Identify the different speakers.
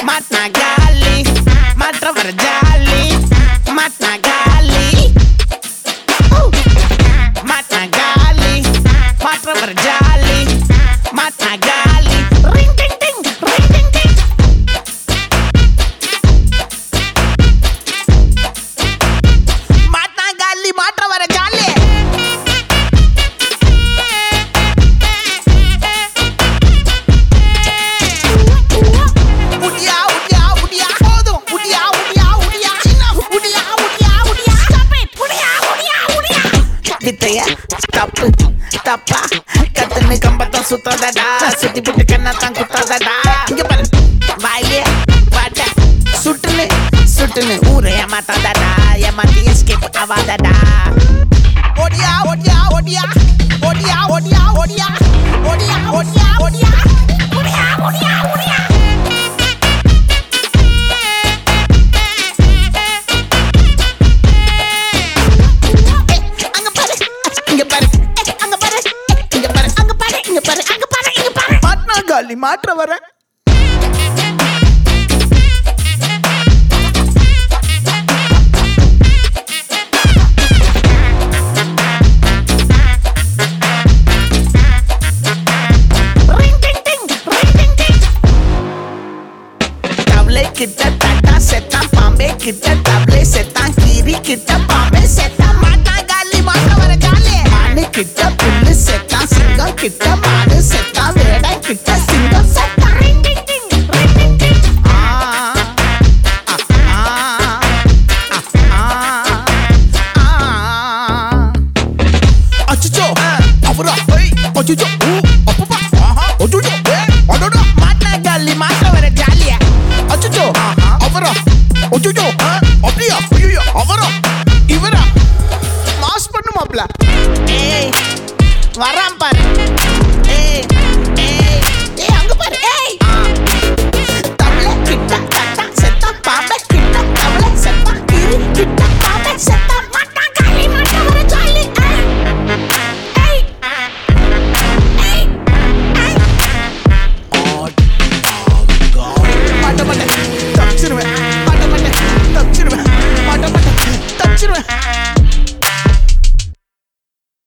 Speaker 1: மாட்னா காலி மாற்றவர் ஜாலி மாட்னா காலி மாட்னா காலி மாற்றவர் ஜாலி மாட்னா காலி ரிங் டிங் டிங் ரிங் டிங் டிங் மாட்னா காலி மாற்றவர் ஜாலி உடியா உடியா உடியா போதும் உடியா உடியா உடியா சின்ன உடியா உடியா உடியா ஸ்டாப் இட் உடியா உடியா உடியா வித்தைய தப்பு தப்பா கத்துன்னு கம்பத்தம் சுத்தாதடா சுத்தி புட்டு கண்ணத்தான் குத்தாதடா இங்க பாரு வாயிலே வாட்ட சுட்டுன்னு சுட்டுன்னு ஊரே ஏமாத்தாதடா ஏமாத்தி எஸ்கேப் ஆவாதடா ஒடியா ஒடியா ஒடியா ஒடியா ஒடியா ஒடியா ஒடியா ஒடியா ஒடியா ஒடியா ஒடியா ஒடியா அங்க பாரு இங்க பாரு அங்க பாரு இங்க பாரு அங்க பாரு இங்க பாரு அங்க பாரு இங்க பாரு மாட்னா காலி மாற்ற வரேன் தவளை கிட்ட தட்டா செத்தான் பாம்பே கிட்ட தவளை செத்தான் கீரி கிட்ட பாம்பே செத்தான் மாட்டான் காலி மாட்ட வர காலி மானு கிட்ட புல்லு செத்தான் சிங்கம் கிட்ட மாடு செத்தான் வேடை கிட்ட சிங்கம் செத்தான்